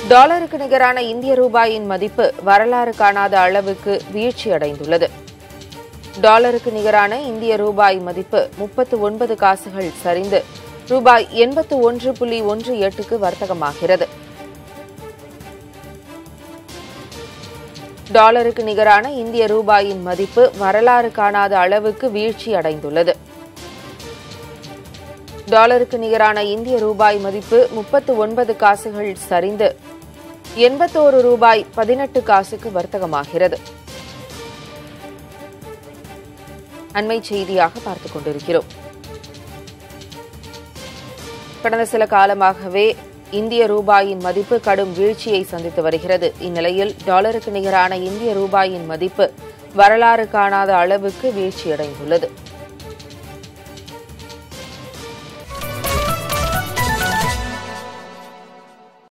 டாலருக்கு நிகரான இந்திய ரூபாயின் மதிப்பு வரலாறு காணாத அளவுக்கு வீழ்ச்சியடைந்துள்ளது டாலருக்கு நிகரான இந்திய ரூபாய் மதிப்பு முப்பத்து ஒன்பது காசுகள் சரிந்து ரூபாய் எண்பத்து ஒன்று புள்ளி ஒன்று எட்டுக்கு வர்த்தகமாகிறது டாலருக்கு நிகரான இந்திய ரூபாயின் மதிப்பு வரலாறு காணாத அளவுக்கு வீழ்ச்சி அடைந்துள்ளது டாலருக்கு நிகரான இந்திய ரூபாய் மதிப்பு முப்பத்து ஒன்பது காசுகள் சரிந்து எண்பத்தோரு ரூபாய் பதினெட்டு காசுக்கு வர்த்தகமாகிறது அண்மை செய்தியாக பார்த்துக் கொண்டிருக்கிறோம் கடந்த சில காலமாகவே இந்திய ரூபாயின் மதிப்பு கடும் வீழ்ச்சியை சந்தித்து வருகிறது இந்நிலையில் டாலருக்கு நிகரான இந்திய ரூபாயின் மதிப்பு வரலாறு காணாத அளவுக்கு வீழ்ச்சியடைந்துள்ளது